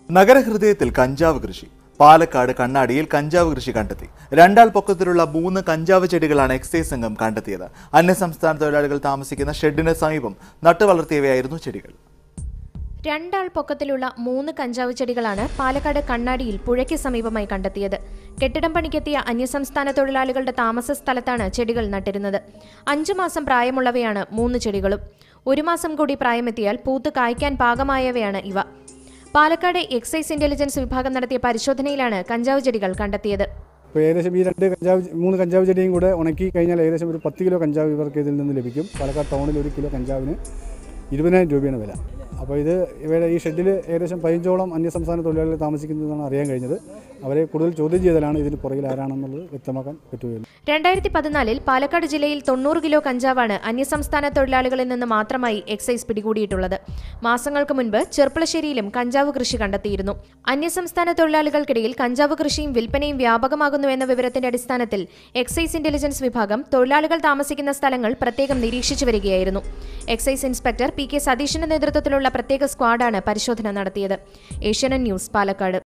നഗരഹൃദയത്തിൽ കഞ്ചാവ് കൃഷി പാലക്കാട് കണ്ണാടിയിൽ കഞ്ചാവ് കൃഷി കണ്ടെത്തി രണ്ടാൾ പൊക്കത്തിലുള്ള മൂന്ന് കഞ്ചാവ് ചെടികളാണ് എക്സൈസ് സംഘം കണ്ടെത്തിയത് അന്യസംസ്ഥാന തൊഴിലാളികൾ താമസിക്കുന്ന ഷെഡിന് സമീപം നട്ടുവളർത്തിയവയായിരുന്നു ചെടികൾ രണ്ടാൾ പൊക്കത്തിലുള്ള മൂന്ന് കഞ്ചാവ് ചെടികളാണ് പാലക്കാട് കണ്ണാടിയിൽ പുഴയ്ക്ക് സമീപമായി കണ്ടെത്തിയത് കെട്ടിടം പണിക്കെത്തിയ അന്യസംസ്ഥാന തൊഴിലാളികളുടെ താമസ സ്ഥലത്താണ് ചെടികൾ നട്ടിരുന്നത് അഞ്ചു മാസം പ്രായമുള്ളവയാണ് മൂന്ന് ചെടികളും ഒരു മാസം കൂടി പ്രായമെത്തിയാൽ പൂത്ത് കായ്ക്കാൻ പാകമായവയാണ് ഇവ പാലക്കാട് എക്സൈസ് ഇന്റലിജൻസ് വിഭാഗം നടത്തിയ പരിശോധനയിലാണ് കഞ്ചാവ് ചെടികൾ കണ്ടെത്തിയത് ഇപ്പോൾ ഏകദേശം ഈ രണ്ട് കഞ്ചാവ് മൂന്ന് കഞ്ചാവ് ചെടിയും കൂടെ ഉണക്കി കഴിഞ്ഞാൽ ഏകദേശം ഒരു പത്ത് കിലോ കഞ്ചാവ് ഇവർക്ക് ഇതിൽ നിന്ന് ലഭിക്കും പാലക്കാട് ടൗണിൽ ഒരു കിലോ കഞ്ചാവിന് ഇരുപതിനായിരം രൂപയാണ് വില അപ്പോൾ ഇത് ഇവയുടെ ഈ ഷെഡിൽ ഏകദേശം പതിനഞ്ചോളം അന്യസംസ്ഥാന തൊഴിലാളികൾ താമസിക്കുന്നതെന്നാണ് അറിയാൻ കഴിഞ്ഞത് അവരെ കൂടുതൽ ചോദ്യം ചെയ്തലാണ് ഇതിന് പുറകിൽ ആരാണെന്നുള്ളത് വ്യക്തമാക്കാൻ പറ്റുകയുള്ളൂ രണ്ടായിരത്തി പതിനാലിൽ പാലക്കാട് ജില്ലയിൽ തൊണ്ണൂറ് കിലോ കഞ്ചാവാണ് അന്യസംസ്ഥാന തൊഴിലാളികളിൽ നിന്ന് മാത്രമായി എക്സൈസ് പിടികൂടിയിട്ടുള്ളത് മാസങ്ങൾക്ക് മുൻപ് ചെർപ്പളശ്ശേരിയിലും കഞ്ചാവ് കൃഷി കണ്ടെത്തിയിരുന്നു അന്യസംസ്ഥാന തൊഴിലാളികൾക്കിടയിൽ കഞ്ചാവ് കൃഷിയും വിൽപ്പനയും വ്യാപകമാകുന്നു എന്ന വിവരത്തിന്റെ അടിസ്ഥാനത്തിൽ എക്സൈസ് ഇന്റലിജൻസ് വിഭാഗം തൊഴിലാളികൾ താമസിക്കുന്ന സ്ഥലങ്ങൾ പ്രത്യേകം നിരീക്ഷിച്ചു വരികയായിരുന്നു എക്സൈസ് ഇൻസ്പെക്ടർ പി കെ സതീഷിന്റെ നേതൃത്വത്തിലുള്ള പ്രത്യേക സ്ക്വാഡാണ് പരിശോധന നടത്തിയത് ഏഷ്യാനെറ്റ് ന്യൂസ് പാലക്കാട്